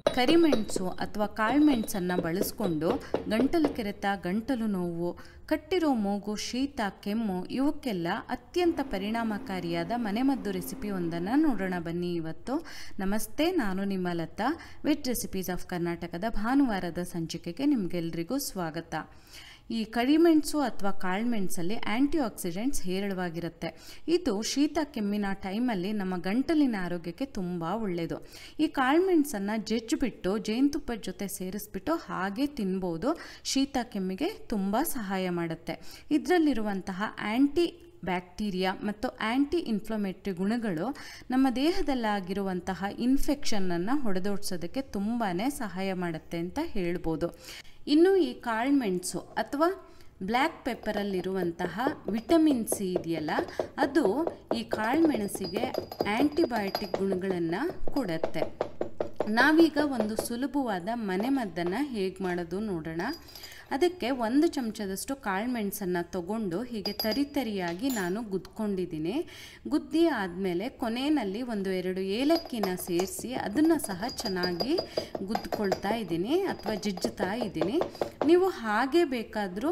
ಕರಿಮೆಣಸು ಅಥವಾ ಕಾಳುಮೆಣಸನ್ನು ಬಳಸ್ಕೊಂಡು ಗಂಟಲು ಕೆರೆತ ಗಂಟಲು ನೋವು ಕಟ್ಟಿರೋ ಮೂಗು ಶೀತ ಕೆಮ್ಮು ಇವಕ್ಕೆಲ್ಲ ಅತ್ಯಂತ ಪರಿಣಾಮಕಾರಿಯಾದ ಮನೆಮದ್ದು ರೆಸಿಪಿ ಒಂದನ್ನು ನೋಡೋಣ ಬನ್ನಿ ಇವತ್ತು ನಮಸ್ತೆ ನಾನು ನಿಮ್ಮ ಲತಾ ವಿತ್ ರೆಸಿಪೀಸ್ ಆಫ್ ಕರ್ನಾಟಕದ ಭಾನುವಾರದ ಸಂಚಿಕೆಗೆ ನಿಮಗೆಲ್ರಿಗೂ ಸ್ವಾಗತ ಈ ಕರಿಮೆಣಸು ಅಥವಾ ಕಾಳುಮೆಣಸಲ್ಲಿ ಆ್ಯಂಟಿ ಆಕ್ಸಿಡೆಂಟ್ಸ್ ಹೇರಳವಾಗಿರುತ್ತೆ ಇದು ಶೀತ ಕೆಮ್ಮಿನ ಟೈಮಲ್ಲಿ ನಮ್ಮ ಗಂಟಲಿನ ಆರೋಗ್ಯಕ್ಕೆ ತುಂಬ ಒಳ್ಳೆಯದು ಈ ಕಾಳುಮೆಣಸನ್ನು ಜಜ್ಜಿಬಿಟ್ಟು ಜೇನುತುಪ್ಪದ ಜೊತೆ ಸೇರಿಸ್ಬಿಟ್ಟು ಹಾಗೆ ತಿನ್ಬೋದು ಶೀತ ಕೆಮ್ಮಿಗೆ ತುಂಬ ಸಹಾಯ ಮಾಡುತ್ತೆ ಇದರಲ್ಲಿರುವಂತಹ ಆ್ಯಂಟಿ ಬ್ಯಾಕ್ಟೀರಿಯಾ ಮತ್ತು ಆ್ಯಂಟಿ ಇನ್ಫ್ಲಮೇಟ್ರಿ ಗುಣಗಳು ನಮ್ಮ ದೇಹದಲ್ಲಾಗಿರುವಂತಹ ಇನ್ಫೆಕ್ಷನನ್ನು ಹೊಡೆದೋಡ್ಸೋದಕ್ಕೆ ತುಂಬಾ ಸಹಾಯ ಮಾಡುತ್ತೆ ಅಂತ ಹೇಳ್ಬೋದು ಇನ್ನು ಈ ಕಾಳುಮೆಣಸು ಅಥವಾ ಬ್ಲ್ಯಾಕ್ ಪೆಪ್ಪರಲ್ಲಿರುವಂತಹ ವಿಟಮಿನ್ ಸಿ ಇದೆಯಲ್ಲ ಅದು ಈ ಕಾಳುಮೆಣಸಿಗೆ ಆ್ಯಂಟಿಬಯೋಟಿಕ್ ಗುಣಗಳನ್ನು ಕೊಡುತ್ತೆ ನಾವೀಗ ಒಂದು ಸುಲಭವಾದ ಮನೆಮದ್ದನ್ನು ಹೇಗೆ ಮಾಡೋದು ನೋಡೋಣ ಅದಕ್ಕೆ ಒಂದು ಚಮಚದಷ್ಟು ಕಾಳುಮೆಣಸನ್ನು ತಗೊಂಡು ಹೀಗೆ ತರಿತರಿಯಾಗಿ ನಾನು ಗುದ್ಕೊಂಡಿದ್ದೀನಿ ಗುದ್ದಿ ಆದಮೇಲೆ ಕೊನೆಯಲ್ಲಿ ಒಂದು ಎರಡು ಏಲಕ್ಕಿನ ಸೇರಿಸಿ ಅದನ್ನು ಸಹ ಚೆನ್ನಾಗಿ ಗುದ್ಕೊಳ್ತಾ ಇದ್ದೀನಿ ಅಥವಾ ಜಜ್ಜುತ್ತಾ ಇದ್ದೀನಿ ನೀವು ಹಾಗೆ ಬೇಕಾದರೂ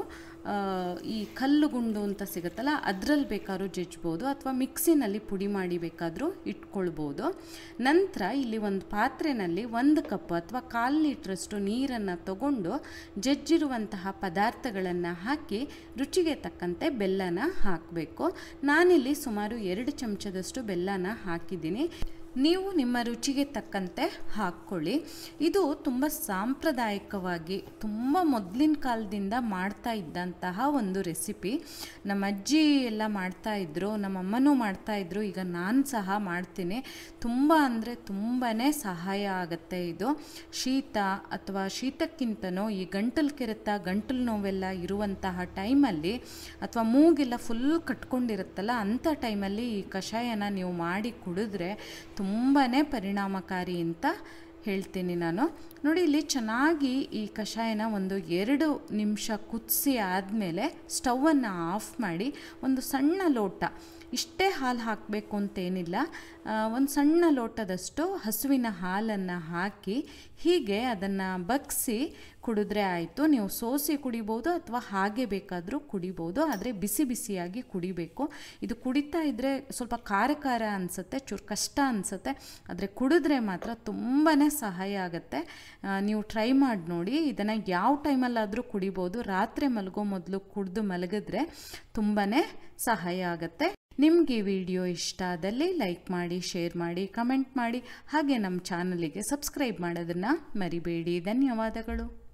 ಈ ಕಲ್ಲು ಗುಂಡು ಅಂತ ಸಿಗುತ್ತಲ್ಲ ಅದರಲ್ಲಿ ಬೇಕಾದ್ರೂ ಜಜ್ಬೋದು ಅಥವಾ ಮಿಕ್ಸಿನಲ್ಲಿ ಪುಡಿ ಮಾಡಿ ಬೇಕಾದರೂ ಇಟ್ಕೊಳ್ಬೋದು ನಂತರ ಇಲ್ಲಿ ಒಂದು ಪಾತ್ರೆಯಲ್ಲಿ ಒಂದು ಕಪ್ ಅಥವಾ ಕಾಲು ಲೀಟ್ರಷ್ಟು ನೀರನ್ನು ತಗೊಂಡು ಜಜ್ಜಿರುವಂತಹ ಪದಾರ್ಥಗಳನ್ನು ಹಾಕಿ ರುಚಿಗೆ ತಕ್ಕಂತೆ ಬೆಲ್ಲನ ಹಾಕಬೇಕು ನಾನಿಲ್ಲಿ ಸುಮಾರು ಎರಡು ಚಮಚದಷ್ಟು ಬೆಲ್ಲನ ಹಾಕಿದ್ದೀನಿ ನೀವು ನಿಮ್ಮ ರುಚಿಗೆ ತಕ್ಕಂತೆ ಹಾಕ್ಕೊಳ್ಳಿ ಇದು ತುಂಬ ಸಾಂಪ್ರದಾಯಿಕವಾಗಿ ತುಂಬ ಮೊದಲಿನ ಕಾಲದಿಂದ ಮಾಡ್ತಾ ಇದ್ದಂತಹ ಒಂದು ರೆಸಿಪಿ ನಮ್ಮ ಅಜ್ಜಿ ಎಲ್ಲ ಮಾಡ್ತಾ ಇದ್ರು ನಮ್ಮ ಅಮ್ಮನೂ ಮಾಡ್ತಾ ಇದ್ರು ಈಗ ನಾನು ಸಹ ಮಾಡ್ತೀನಿ ತುಂಬ ಅಂದರೆ ತುಂಬಾ ಸಹಾಯ ಆಗುತ್ತೆ ಇದು ಶೀತ ಅಥವಾ ಶೀತಕ್ಕಿಂತನೂ ಈ ಗಂಟಲು ಕೆರೆತ ಗಂಟಲು ನೋವೆಲ್ಲ ಇರುವಂತಹ ಟೈಮಲ್ಲಿ ಅಥವಾ ಮೂಗೆಲ್ಲ ಫುಲ್ ಕಟ್ಕೊಂಡಿರುತ್ತಲ್ಲ ಅಂಥ ಟೈಮಲ್ಲಿ ಈ ಕಷಾಯನ ನೀವು ಮಾಡಿ ಕುಡಿದ್ರೆ ತುಂಬಾ ಪರಿಣಾಮಕಾರಿ ಅಂತ ಹೇಳ್ತೀನಿ ನಾನು ನೋಡಿ ಇಲ್ಲಿ ಚೆನ್ನಾಗಿ ಈ ಕಷಾಯನ ಒಂದು ಎರಡು ನಿಮಿಷ ಕುದಿಸಿ ಆದಮೇಲೆ ಸ್ಟವನ್ನು ಆಫ್ ಮಾಡಿ ಒಂದು ಸಣ್ಣ ಲೋಟ ಇಷ್ಟೇ ಹಾಲು ಹಾಕಬೇಕು ಅಂತೇನಿಲ್ಲ ಒಂದು ಸಣ್ಣ ಲೋಟದಷ್ಟು ಹಸುವಿನ ಹಾಲನ್ನು ಹಾಕಿ ಹೀಗೆ ಅದನ್ನು ಬಗ್ಸಿ ಕುಡಿದ್ರೆ ಆಯಿತು ನೀವು ಸೋಸಿ ಕುಡಿಬೋದು ಅಥವಾ ಹಾಗೆ ಬೇಕಾದರೂ ಕುಡಿಬೋದು ಆದರೆ ಬಿಸಿ ಬಿಸಿಯಾಗಿ ಕುಡಿಬೇಕು ಇದು ಕುಡಿತಾ ಇದ್ದರೆ ಸ್ವಲ್ಪ ಖಾರ ಖಾರ ಅನಿಸುತ್ತೆ ಚೂರು ಕಷ್ಟ ಅನಿಸುತ್ತೆ ಆದರೆ ಕುಡಿದ್ರೆ ಮಾತ್ರ ತುಂಬಾ ಸಹಾಯ ಆಗುತ್ತೆ ನೀವು ಟ್ರೈ ಮಾಡಿ ನೋಡಿ ಇದನ್ನು ಯಾವ ಟೈಮಲ್ಲಾದರೂ ಕುಡಿಬೋದು ರಾತ್ರಿ ಮಲಗೋ ಮೊದಲು ಕುಡಿದು ಮಲಗಿದ್ರೆ ತುಂಬಾ ಸಹಾಯ ಆಗುತ್ತೆ ನಿಮಗೆ ಈ ವಿಡಿಯೋ ಇಷ್ಟ ಆದಲ್ಲಿ ಲೈಕ್ ಮಾಡಿ ಶೇರ್ ಮಾಡಿ ಕಮೆಂಟ್ ಮಾಡಿ ಹಾಗೆ ನಮ್ಮ ಚಾನಲಿಗೆ ಸಬ್ಸ್ಕ್ರೈಬ್ ಮಾಡೋದನ್ನು ಮರಿಬೇಡಿ ಧನ್ಯವಾದಗಳು